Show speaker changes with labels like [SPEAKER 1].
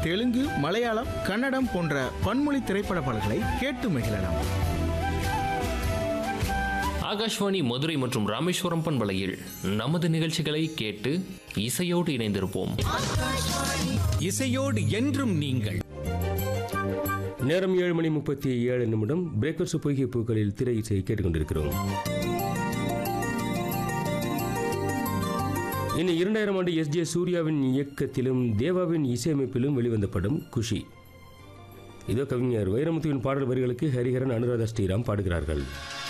[SPEAKER 1] தெலுங்கு மலையாளம் கன்னடம் போன்ற பன்மொழி திரைப்பட பாடல்களை கேட்டு மகிழலாம்
[SPEAKER 2] ஆகாஷ்வாணி மதுரை மற்றும் ராமேஸ்வரம் பண்பலையில் நமது நிகழ்ச்சிகளை கேட்டு இசையோடு இணைந்திருப்போம்
[SPEAKER 3] இசையோடு என்றும் நீங்கள்
[SPEAKER 4] நேரம் ஏழு மணி முப்பத்தி ஏழு நிமிடம் பிரேக்கர்ஸ் பொய்கை பூக்களில் திரை இசை கேட்டுக்கொண்டிருக்கிறோம் இனி இரண்டாயிரம் ஆண்டு எஸ் ஜே சூர்யாவின் இயக்கத்திலும் தேவாவின் இசையமைப்பிலும் வெளிவந்த படம் குஷி இதோ கவிஞர் வைரமுத்துவின் பாடல் வரிகளுக்கு ஹரிஹரன் அனுராதா ஸ்ரீராம் பாடுகிறார்கள்